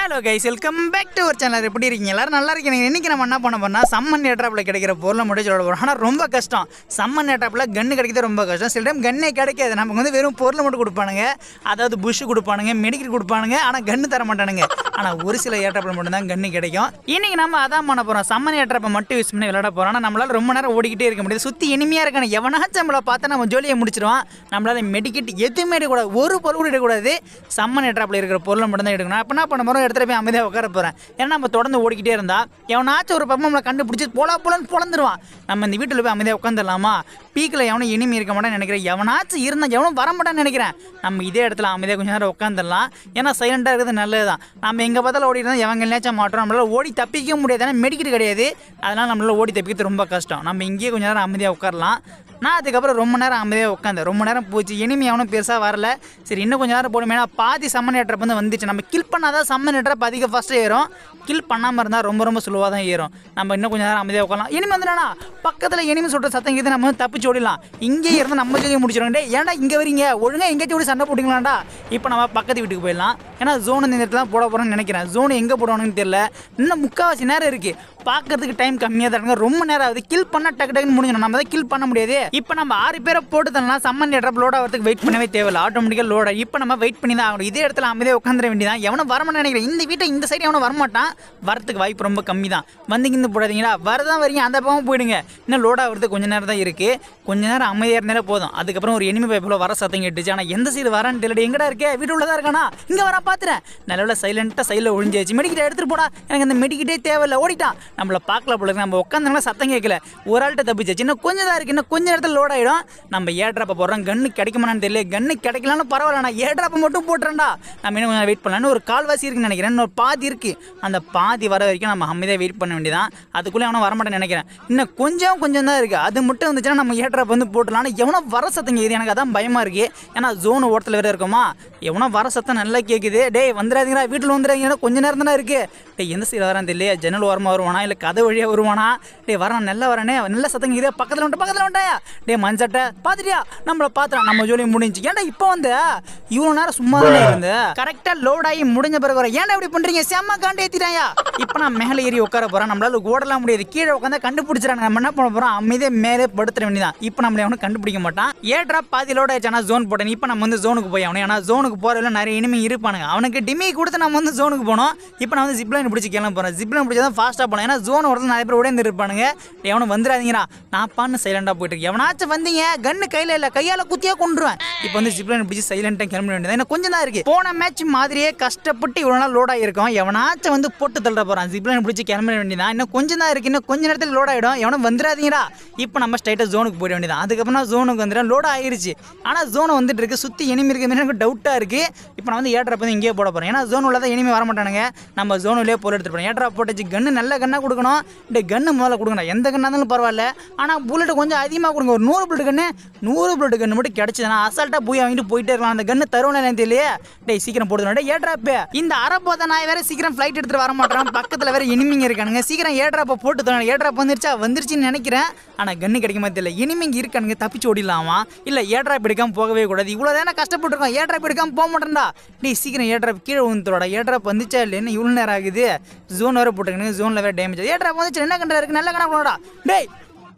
Hello guys welcome back to ஒரு channel எப்படி இருக்கீங்க எல்லாரும் நல்லா இருக்கீங்க இன்னைக்கு நம்ம என்ன பண்ண போறோம்னா சம்மன் ஏட்ராப்பில் கிடைக்கிற பொருளை மட்டும் சொல்ல போகிறோம் ஆனால் ரொம்ப கஷ்டம் சம்மன் ஏட்ராப்பில் கன்று கிடைக்கிறது ரொம்ப கஷ்டம் சில டைம் கன்னே கிடைக்காது நமக்கு வந்து வெறும் பொருளை மட்டும் கொடுப்பானுங்க அதாவது புஷ் கொடுப்பானுங்க மெடிக்கல் கொடுப்பானுங்க ஆனால் கன்று தர மாட்டானுங்க ஆனால் ஒரு சில ஏட்ராப்பில் மட்டும்தான் கன்று கிடைக்கும் இன்னைக்கு நம்ம அதான் பண்ண போகிறோம் சம்மன் ஏட்ராப்பை மட்டும் யூஸ் பண்ணி விளையாட போகிறோம் ஆனால் நம்மளால ரொம்ப நேரம் ஓடிக்கிட்டே இருக்க முடியாது சுற்றி இனிமையாக இருக்கான எவனாச்சும் நம்மளை பார்த்தா நம்ம ஜோலியை முடிச்சிருவான் நம்மளால மெடிக்கெட் எதுவுமே எடுக்கக்கூடாது ஒரு பொருள் கூட எடுக்கக்கூடாது சம்மன் ஏட்ராப்பில் இருக்கிற பொருளை மட்டும் தான் எடுக்கணும் அப்போ என்ன பண்ண போகிறோம் இடத்துல போய் அமைதியாக உட்கார போகிறேன் ஏன்னா நம்ம தொடர்ந்து ஓடிக்கிட்டே இருந்தா எவனாச்சும் ஒரு பக்கம் நம்மளை கண்டுபிடிச்சி போலா போலன்னு பொழந்துருவான் நம்ம இந்த வீட்டில் போய் அமைதியாக உட்காந்துடலாமா பீக்கில் எவனும் இனிமே இருக்க மாட்டான்னு நினைக்கிறேன் எவனாச்சும் இருந்தால் எவனும் வர மாட்டான்னு நினைக்கிறேன் நம்ம இதே இடத்துல அமைதியாக கொஞ்ச நேரம் உட்காந்துடலாம் ஏன்னா சைலண்டாக இருக்கிறது நல்லது தான் நம்ம எங்கே பார்த்தாலும் ஓடி இருந்தால் எவங்க நேச்சம் மாட்டோம் நம்மளால ஓடி தப்பிக்க முடியாது ஏன்னா மெடிக்கல் கிடையாது அதனால் நம்மளால ஓடி தப்பிக்கிறது ரொம்ப கஷ்டம் நம்ம இங்கேயே கொஞ்ச நேரம் அமைதியாக உட்காரலாம் நான் அதுக்கப்புறம் ரொம்ப நேரம் அமைதியாக உட்காந்தேன் ரொம்ப நேரம் போச்சு இனிமே அவனும் பெருசாக வரல சரி இன்னும் கொஞ்சம் நேரம் போடுமே ஏன்னா பாதி சம்மன் ஏற்றப்ப வந்து வந்துச்சு நம்ம கில் பண்ணாதான் சம்மன் ஏற்றப்ப அதிக ஃபஸ்ட்டு ஏறும் கில் பண்ணாமல் இருந்தால் ரொம்ப ரொம்ப ஸ்லோவாக தான் ஏறும் நம்ம இன்னும் கொஞ்சம் நேரம் அமைதியாக உட்காரலாம் இனிமே வந்துடா பக்கத்தில் இனிமே சொல்கிற சத்தம் கேது நம்ம வந்து தப்பிச்சு ஓடிடலாம் இங்கே இருந்து நம்ம சொல்லி முடிச்சிடும் டே ஏன்டா இங்கே வரீங்க ஒழுங்காக எங்கேயாச்சும் ஓடி சண்டை போட்டுக்கலாம்டா இப்போ நம்ம பக்கத்து வீட்டுக்கு போயிடலாம் ஏன்னா ஜோன் இந்த இடத்துல தான் போட போகிறோம்னு நினைக்கிறேன் ஜோன் எங்கே போடுவானுன்னு தெரியல இன்னும் முக்கால்வாசி நேரம் இருக்குது பார்க்கறதுக்கு டைம் கம்மியாக தான் இருக்கு ரொம்ப நேரம் ஆகுது கில் பண்ண டக்கு டக்குன்னு முடிஞ்சிடும் நம்ம தான் கில் பண்ண முடியாது இப்போ நம்ம ஆறு பேரை போட்டு தரலாம் சம்மன் லேட்டர் லோட் ஆகிறதுக்கு வெயிட் பண்ணவே தேவையில்ல ஆட்டோமேட்டிக்காக லோட் இப்போ நம்ம வெயிட் பண்ணி தான் ஆகணும் இதே இடத்துல அமைதியாக உட்காந்துட வேண்டியதான் எவனும் வரமாட்டேன் நினைக்கிறேன் இந்த வீட்டை இந்த சைடு எவனும் வரமாட்டான் வரதுக்கு வாய்ப்பு ரொம்ப கம்மி தான் வந்தீங்க இந்த போடாதீங்களா வரதான் வரீங்க அந்த பக்கம் போயிடுங்க இன்னும் லோட் ஆகிறதுக்கு கொஞ்ச நேரம் தான் இருக்குது கொஞ்ச நேரம் அமைதியாக இருந்தாலே போதும் அதுக்கப்புறம் ஒரு எனிமி பைப்பில் வர சத்தம் கேட்டுச்சு ஆனால் எந்த சைடு வரான்னு தெரியல எங்கடா இருக்கே வீட்டு உள்ள தான் இருக்கானா இங்கே வர பார்த்துறேன் நல்ல சைலண்ட்டாக சைடில் ஒழிஞ்சாச்சு மெடிக்கிட்ட எடுத்துகிட்டு போடா எனக்கு அந்த மெடிக்கிட்டே தேவையில்ல ஓடிட்டான் நம்மளை பார்க்கல போல இருக்கு. நம்ம உட்காந்தோம்னா சத்தம் கேட்கல ஒரு ஆள்கிட்ட தப்பிச்சாச்சு இன்னும் கொஞ்சம் தான் இருக்குது இன்னும் கொஞ்ச நேரத்தில் லோட் ஆகிடும் நம்ம ஏட்ராப்பை போடுறோம் கன்று கிடைக்குமான்னு தெரியல கன்று கிடைக்கலான்னு பரவாயில்ல நான் ஏட்ராப்பை மட்டும் போட்டுறேன்டா நம்ம இன்னும் கொஞ்சம் வெயிட் பண்ணலாம்னு ஒரு கால்வாசி இருக்குன்னு நினைக்கிறேன் இன்னொரு பாதி இருக்குது அந்த பாதி வர வரைக்கும் நம்ம அமைதியாக வெயிட் பண்ண வேண்டியதான் அதுக்குள்ளே அவனும் வரமாட்டேன்னு நினைக்கிறேன் இன்னும் கொஞ்சம் கொஞ்சம் தான் இருக்குது அது மட்டும் வந்துச்சுன்னா நம்ம ஏட்ராப் வந்து போட்டுடலாம் ஆனால் எவனோ வர சத்தம் கேட்குது எனக்கு அதான் பயமாக இருக்குது ஏன்னா ஜோன் ஓரத்தில் வேறு இருக்குமா எவனோ வர சத்தம் நல்லா கேட்குது டேய் வந்துடாதீங்களா வீட்டில் வந்துடாதீங்கன்னா கொஞ்ச நேரம் தானே இருக்குது டேய் எந்த சைடு வரான் தெரியல ஜன்னல் ஓரமாக வருவானா இல்லை கதை வழியாக வருவானா டேய் வரான் நல்லா வரானே நல்ல சத்தம் கேட்குது பக்கத்தில் வந்துட்டு பக்கத்தில் வந்துட்டாயா டேய் மஞ்சட்டை பார்த்துட்டியா நம்மளை பார்த்துறான் நம்ம ஜோலி முடிஞ்சு ஏன்டா இப்போ வந்து இவ்வளோ நேரம் சும்மா தானே இருந்து கரெக்டாக லோட் ஆகி முடிஞ்ச பிறகு வர ஏன்டா இப்படி பண்ணுறீங்க செம்ம காண்டு ஏற்றிட்டாயா இப்போ நான் மேலே ஏறி உட்கார போகிறேன் நம்மளால ஓடலாம் முடியாது கீழே உட்காந்து கண்டுபிடிச்சிடாங்க நம்ம என்ன பண்ண போகிறோம் அமைதியாக மேலே படுத்துற வேண்டியதான் இப்போ நம்மளை அவனும் கண்டுபிடிக்க மாட்டான் ஏட்ரா பாதி லோட் ஆயிடுச்சு ஜோன் போட்டேன் இப்போ நம்ம வந்து ஜோனுக்கு போய் அவனு ஏன்னா ஜோனுக்கு போகிறதுல நிறைய இனிமே இருப்பானுங்க அவனுக்கு டிமி கொடுத்து நம்ம வந்து ஜோனுக்கு போனோம் இப்போ நான் வந்து ஜிப்லைன் பிடிச்சி கிளம்ப போகிறேன் ஜிப்லைன் பிடிச்சி தான் ஃபாஸ்ட்டாக போனோம் ஏன்னா ஜோன் வரது நிறைய பேர் உடனே இருப்பானுங்க எவனும் வந்துடாதீங்கடா நான் பான்னு சைலண்டாக போயிட்டு இருக்கேன் எவனாச்சும் வந்தீங்க கன்னு கையில் இல்லை கையால் குத்தியா கொண்டுருவேன் இப்போ வந்து ஜிப்லைன் பிடிச்சி சைலண்டாக கிளம்ப வேண்டியது இன்னும் கொஞ்சம் தான் இருக்குது போன மேட்ச் மாதிரியே கஷ்டப்பட்டு இவ்வளோ நாள் லோட் ஆகிருக்கோம் எவனாச்சும் வந்து போட்டு தள்ள போகிறான் ஜிப்லைன் பிடிச்சி கிளம்ப வேண்டியதான் இன்னும் கொஞ்சம் தான் இருக்குது இன்னும் கொஞ்ச நேரத்தில் லோட் ஆகிடும் எவனும் வந்துடாதீங்கடா இப்போ நம்ம ஸ்ட்ரைட்டாக ஜோனுக்கு போயிட வேண்டியதான் அதுக்கப்புறம் நான் ஜோனுக்கு வந்துடும் லோட் ஆயிருச்சு ஆனால் ஜோன் வந்துட்டு இருக்கு சுற்றி எனிமி இருக்கு எனக்கு டவுட்டாக இருக்குது இப்போ நான் வந்து ஏட்ரா வந்து இங்கேயே போட போகிறேன் ஏன்னா ஜோன் உள்ள தான் எனிமி வர மாட்டானுங்க நம்ம ஜோனுலேயே போல எடுத்துட்டு போகிறோம் ஏட்ரா போட்டுச்சு கன்று நல்ல கன்னாக கொடுக்கணும் இந்த கன்று முதல்ல கொடுக்கணும் எந்த கன்னாக இருந்தாலும் பரவாயில்ல ஆனால் புல்லட் கொஞ்சம் அதிகமாக கொடுங்க ஒரு நூறு புல்லட் கன்று நூறு புல்லட் கன்று மட்டும் கிடச்சதுன்னா அசால்ட்டாக போய் வாங்கிட்டு போயிட்டே இருக்கலாம் அந்த கன்று தருவனே தெரியலையே டேய் சீக்கிரம் போடுறோம் டே ஏட்ராப்பே இந்த அரப்போத நான் வேற சீக்கிரம் ஃப்ளைட் எடுத்துட்டு வர மாட்டேன் பக்கத்தில் வேற எனிமிங்க இருக்கானுங்க சீக்கிரம் ஏட்ராப்பை போட்டு தரணும் ஏட்ராப் வந்துருச்சா வந்துருச்சுன்னு நினைக்கிறேன் ஆனால் கன்று கிடைக்குமா தெரியல எனிமிங்க இருக்கானுங்க தப்பிச்சு ஓடிடலாமா இல்லை ஏட்ராப் எடுக்காம போகவே கூடாது இவ்வளோ தானே கஷ்டப்பட்டுருக்கோம் ஏட்ராப் எடுக்காம போக மாட்டேன்டா டேய் சீக்கிரம் ஏட்ராப் கீழே விழுந்துடா ஏட்ராப் வந்துச்சா இல்லை என்ன இவ்வளோ நேரம் ஆகுது ஜோன் வேற போட்டுருக்கணும் ஜோனில் வேற டேமேஜ் ஏட்ராப் வந்துச்சு என்ன கண்டா இருக்கு நல்ல கணக்கு டேய்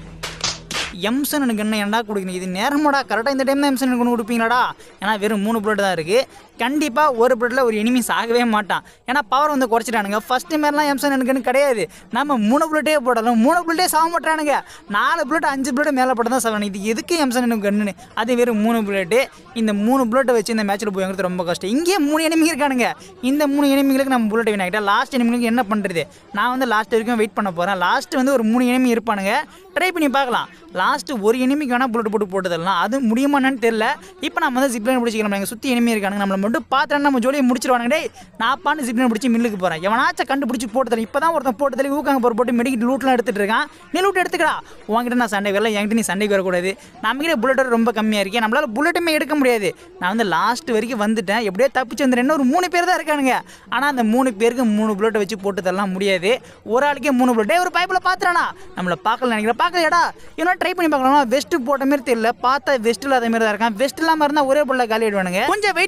எம்சன் எனக்கு என்ன ஏன்டா கொடுக்கணும் இது நேரமாடா கரெக்டாக இந்த டைம் தான் எம்சன் எனக்கு ஒன்று கொடுப்பீங்களாடா ஏன்னா வெறும் மூணு புல்லட் தான் இருக்குது கண்டிப்பாக ஒரு புல்லட்டில் ஒரு எனிமி சாகவே மாட்டான் ஏன்னா பவர் வந்து குறைச்சிட்டானுங்க ஃபஸ்ட்டு மாரிலாம் எம்சன் எனக்குன்னு கிடையாது நம்ம மூணு புல்லட்டே போடலாம் மூணு புல்லட்டே சாக மாட்டானுங்க நாலு புல்லட் அஞ்சு புல்லட் மேலே போட்டு தான் சாகணும் இது எதுக்கு எம்சன் எனக்கு கண்ணுன்னு அது வெறும் மூணு புல்லட்டு இந்த மூணு புல்லட்டை வச்சு இந்த மேட்ச்சில் போய் வாங்குறது ரொம்ப கஷ்டம் இங்கேயே மூணு எனிமி இருக்கானுங்க இந்த மூணு எனிமிகளுக்கு நம்ம புல்லட் வேணாக்கிட்டா லாஸ்ட் எனிமிகளுக்கு என்ன பண்ணுறது நான் வந்து லாஸ்ட் வரைக்கும் வெயிட் பண்ண போகிறேன் லாஸ்ட் வந்து ஒரு மூணு எனிமி இருப்பானுங்க ட்ரை பண்ணி பார்க்கலாம் லாஸ்ட்டு ஒரு எனிமிக்கு வேணால் புல்லட் போட்டு போட்டு தரலாம் அது முடியுமான்னு தெரியல இப்போ நம்ம வந்து ஜிப்லைன் பிடிச்சிக்கலாம் எங்கள் சுற்றி எனிமி இருக்கானுங்க நம்மளை மட்டும் பார்த்துட்டு நம்ம ஜோலியை முடிச்சிருவானுங்க டேய் நான் பாட்டு ஜிப்லைன் பிடிச்சி மில்லுக்கு போகிறேன் எவனாச்சும் கண்டுபிடிச்சி போட்டு தரேன் இப்போ தான் ஒருத்தன் போட்டு தள்ளி ஊக்காங்க போகிற போட்டு மெடிக்கிட்டு லூட்லாம் எடுத்துட்டு இருக்கான் நீ லூட் எடுத்துக்கடா உங்ககிட்ட நான் சண்டை வரல என்கிட்ட நீ சண்டைக்கு வரக்கூடாது நம்மகிட்ட புல்லட் ரொம்ப கம்மியாக இருக்கேன் நம்மளால் புல்லட்டுமே எடுக்க முடியாது நான் வந்து லாஸ்ட் வரைக்கும் வந்துட்டேன் எப்படியோ தப்பிச்சு வந்துடுறேன் இன்னும் ஒரு மூணு பேர் தான் இருக்கானுங்க ஆனால் அந்த மூணு பேருக்கு மூணு புல்லட்டை வச்சு போட்டு தரலாம் முடியாது ஒரு ஆளுக்கே மூணு புல்லட் டேய் ஒரு பைப்பில் பார்த்துறானா நம்மளை பார்க்கல நினைக்கிறேன் பார்க்கலையாடா இன்னும் ட்ரை பண்ணி பார்க்கலாம் வெஸ்ட் போட்ட மாதிரி தெரியல பார்த்தா வெஸ்ட் இல்லாத மாதிரி தான் இருக்கான் வெஸ்ட் இல்லாமல் இருந்தால் ஒரே புள்ள காலி ஆயிடுவானுங்க கொஞ்சம் வெயிட் பண்ணலாம் ஏதாவது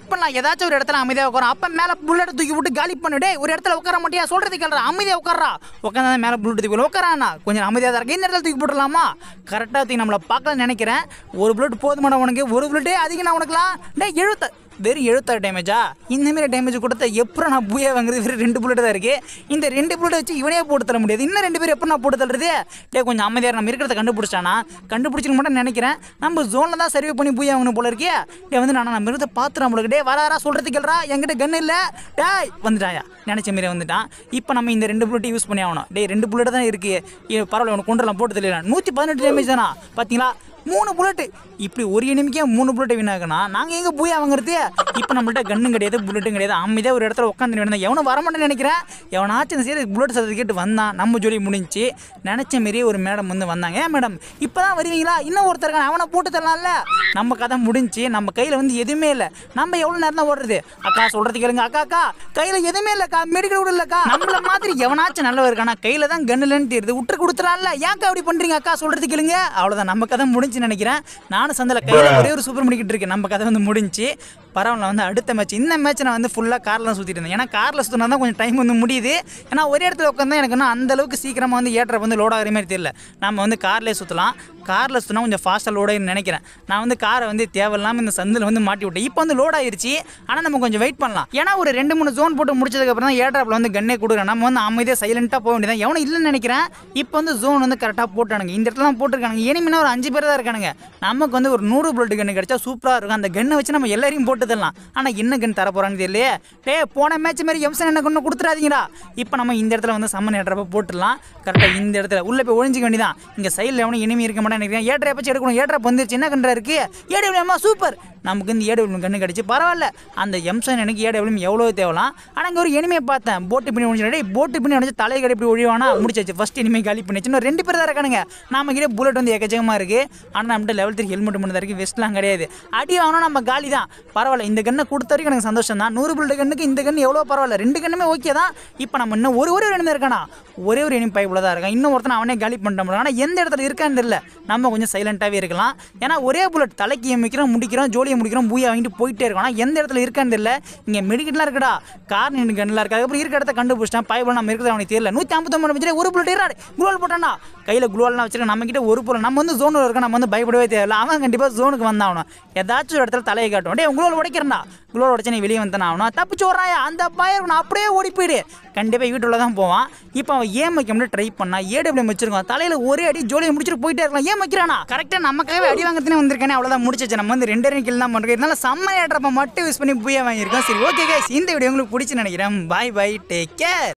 ஏதாச்சும் ஒரு இடத்துல அமைதியாக உட்காரும் அப்போ மேலே புல்லட் தூக்கி விட்டு காலி பண்ணு டேய் ஒரு இடத்துல உட்கார மாட்டியா சொல்றது கேள்றா அமைதியாக உட்காரா உட்காந்தா மேலே புல்லட் தூக்கி உட்காரானா கொஞ்சம் அமைதியாக தான் இருக்கு இந்த இடத்துல தூக்கி போட்டுடலாமா கரெக்டாக தூக்கி நம்மளை பார்க்கலாம்னு நினைக்கிறேன் ஒரு புல்லட் போதுமான உனக்கு ஒரு புல்லட்டே அதிகம் நான் உனக்குலாம் டேய் எழுத்த வெறும் எழுத்தாறு டேமேஜா இந்தமாரி டேமேஜ் கொடுத்தா எப்போ நான் பூயா வாங்குறது வெறும் ரெண்டு புல்லட் தான் இருக்கு இந்த ரெண்டு புல்லட் வச்சு இவனே போட்டு தர முடியாது இன்னும் ரெண்டு பேர் எப்போ நான் போட்டு தள்ளுறது டே கொஞ்சம் அமைதியாக நம்ம இருக்கிறத கண்டுபிடிச்சானா கண்டுபிடிச்சிக்க மட்டும் நினைக்கிறேன் நம்ம ஜோனில் தான் சர்வே பண்ணி பூயா வாங்கணும் போல இருக்கே டே வந்து நான் நம்ம இருக்கிறத பார்த்துறேன் நம்மளுக்கு டே வராரா சொல்கிறது கேள்றா என்கிட்ட கன் இல்லை டேய் வந்துட்டாயா நினச்ச மாரி வந்துட்டான் இப்போ நம்ம இந்த ரெண்டு புல்லட் யூஸ் பண்ணி ஆகணும் டே ரெண்டு புல்லட் தான் இருக்கு ஏ, பரவாயில்ல உனக்கு கொண்டுலாம் போட்டு தெரியல நூற்றி பதினெட்டு டேமேஜ் தானா பார்த்தீங்களா மூணு புல்லட்டு இப்படி ஒரு எனிமிக்கே மூணு புல்லட் வீணாகனா நாங்கள் எங்கே போய் வாங்குறது இப்போ நம்மள்ட்ட கன்னும் கிடையாது புல்லட்டும் கிடையாது அமைதியாக ஒரு இடத்துல உட்காந்து வேணும் எவனும் வர மாட்டேன்னு நினைக்கிறேன் எவனாச்சும் இந்த சைடு புல்லட் சர்டிஃபிகேட் வந்தான் நம்ம ஜோலி முடிஞ்சு நினச்ச மாரியே ஒரு மேடம் வந்து வந்தாங்க ஏன் மேடம் இப்போ தான் வருவீங்களா இன்னும் ஒருத்தர் இருக்கான் அவனை போட்டு தரலாம்ல நம்ம கதை முடிஞ்சு நம்ம கையில் வந்து எதுவுமே இல்லை நம்ம எவ்வளோ நேரம் தான் ஓடுறது அக்கா சொல்கிறது கேளுங்க அக்கா அக்கா கையில் எதுவுமே இல்லைக்கா மெடிக்கல் கூட இல்லைக்கா நம்மள மாதிரி எவனாச்சும் நல்லவர் இருக்கானா கையில் தான் கன் இல்லைன்னு தெரியுது விட்டு கொடுத்துறான்ல ஏன்க்கா அப்படி பண்ணுறீங்க அக்கா சொல்கிறது கேளுங்க அவ்வளோதான் நம்ம கதை முடிஞ்சு நினைக்கிறேன் நானும் சந்தில் கையில் ஒரே ஒரு சூப்பர் பண்ணிக்கிட்டு இருக்கேன் நம்ம கதை வந்து முடிஞ்சு பரவாயில்ல வந்து அடுத்த மேட்ச் இந்த மேட்ச் நான் வந்து ஃபுல்லாக காரில் சுற்றிட்டு இருந்தேன் ஏன்னா காரில் சுற்றினா தான் கொஞ்சம் டைம் வந்து முடியுது ஏன்னா ஒரே இடத்துல உட்காந்தா எனக்கு இன்னும் அந்த அளவுக்கு சீக்கிரமாக வந்து ஏற்ற வந்து லோட் ஆகிற மாதிரி தெரியல நம்ம வந்து கார்லேயே சுற்றலாம் காரில் சுற்றினா கொஞ்சம் ஃபாஸ்ட்டாக லோட் ஆகிருன்னு நினைக்கிறேன் நான் வந்து காரை வந்து தேவையில்லாமல் இந்த சந்தில் வந்து மாட்டி விட்டேன் இப்போ வந்து லோட் ஆயிருச்சு ஆனால் நம்ம கொஞ்சம் வெயிட் பண்ணலாம் ஏன்னா ஒரு ரெண்டு மூணு ஜோன் போட்டு முடிச்சதுக்கப்புறம் தான் ஏட்ராப்பில் வந்து கண்ணே கொடுக்குறேன் நம்ம வந்து அமைதியாக சைலண்ட்டாக போக வேண்டியதான் எவனும் இல்லைன்னு நினைக்கிறேன் இப்போ வந்து ஜோன் வந்து கரெக்டாக போட்டானுங்க இந்த இடத்துல தான் போட்டிருக்கானுங்க இனிமேனா ஒரு அஞ்சு பேர் தான் இருக்கானுங்க நமக்கு வந்து ஒரு நூறு புல்லட் கன்று கிடைச்சா சூப்பராக இருக்கும் அந்த கன்னை வச்சு நம்ம எல்லாரையும் போட்டு தரலாம் ஆனால் என்ன கன் தர போகிறான்னு தெரியலையே டே போன மேட்ச் மாதிரி எம்சன் என்ன கொண்டு கொடுத்துறாதீங்கடா இப்போ நம்ம இந்த இடத்துல வந்து சம்மன் ஏற்றப்ப போட்டுடலாம் கரெக்டாக இந்த இடத்துல உள்ளே போய் ஒழிஞ்சிக்க வேண்டியதான் இங்கே சைடில் எவனும் இனிமே இருக்க மாட்டேன் நினைக்கிறேன் ஏற்ற பச்சு எடுக்கணும் ஏற்ற வந்துருச்சு என்ன கன்றா இருக்கு ஏடபிள்யூமா சூப்பர் நமக்கு இந்த ஏடபிள்யூ கண்ணு கிடச்சி பரவாயில்ல அந்த எம்சன் எனக்கு ஏடபிள்யூ எவ்வளோ தேவலாம் ஆனால் இங்கே ஒரு எனிமையை பார்த்தேன் போட்டு பண்ணி ஒழிச்சு டேய் போட்டு பண்ணி ஒழிச்சு தலை கடை இப்படி ஒழிவானா முடிச்சாச்சு ஃபர்ஸ்ட் இனிமே காலி பண்ணிச்சு இன்னும் ரெண்டு பேர் தான் இருக்கானுங்க நாம கிட்டே புல்லட் வந்து எக்கச்சக்கமாக இருக்குது ஆனால் நம்மகிட்ட லெவல் த்ரீ ஹெல்மெட் மட்டும் தான் இருக்குது வெஸ்ட்லாம் கிடையாது அடி வாங்கினா நம்ம காலி தான் பரவாயில்ல இந்த கண்ணை கொடுத்த வரைக்கும் எனக்கு சந்தோஷம் தான் நூறு புல்லட் கண்ணுக்கு இந்த கண்ணு எவ்வளோ பரவாயில்ல ரெண்டு கண்ணுமே ஓகே தான் இப்போ நம்ம இன்னும் ஒரு ஒரு ரெண்டு இருக்கானா ஒரே ஒரு இனிமே பைப்பில் தான் இருக்கான் இன்னும் ஒருத்தன் அவனே காலி பண்ணிட்டோம் ஆனால் எந்த இடத்துல இருக்கான்னு தெரியல நம்ம கொஞ்சம் சைலண்ட்டாகவே இருக்கலாம் ஏன்னா ஒரே புல்லட் தலைக்கு எமிக்கிறோம் முடிக்கிறோம் ஜோலியை முடிக்கிறோம் பூயா வாங்கிட்டு போயிட்டே இருக்கோம் ஆனால் எந்த இடத்துல இருக்கான்னு தெரியல இங்கே மெடிக்கெட்லாம் இருக்குடா கார் நின்று கண்ணில் இருக்கு அதுக்கப்புறம் இருக்க இடத்த கண்டுபிடிச்சிட்டேன் பைப்பில் நம்ம இருக்கிறது அவனுக்கு தெரியல நூற்றி ஐம்பத்தொம்பது வச்சுட்டு ஒரு புல்லட் இறாடு குளோல் போட்டானா கையில் குளோல்லாம் வச்சிருக்க நம்ம கிட்ட ஒரு பொருள் நம்ம வந்து ஜோனில் இருக்கோம் நம்ம வந்து பயப்படவே தேவையில்ல அவன் கண்டிப்பாக ஜோனுக்கு வந்தாகணும் ஏதாச்சும் ஒரு இடத்துல தலையை காட்டும் டே குளோல் உடைக்கிறேன்டா குளோல் உடச்சு நீ வெளியே வந்தானே ஆகணும் தப்பிச்சு வர்றாயா அந்த பயம் நான் அப்படியே ஓடி போயிடு கண்டிப்பாக வீட்டுள்ள தான் போவான் இப்போ அவன் ஏன் வைக்க முடியும் ட்ரை பண்ணா ஏடபிள்யூ வச்சிருக்கான் தலையில் ஒரே அடி ஜோலியை முடிச்சுட்டு போயிட்டே இருக்கலாம் ஏன் வைக்கிறானா கரெக்டாக நமக்காகவே அடி வாங்கத்துனே வந்திருக்கேனே அவ்வளோதான் முடிச்சிச்சு நம்ம வந்து ரெண்டு ரெண்டு கில் தான் பண்ணுறோம் இதனால செம்ம ஏற்றப்ப மட்டும் யூஸ் பண்ணி புய வாங்கியிருக்கோம் சரி ஓகே guys இந்த வீடியோ உங்களுக்கு பிடிச்சு நினைக்கிறேன் பாய் பாய் டேக் கேர்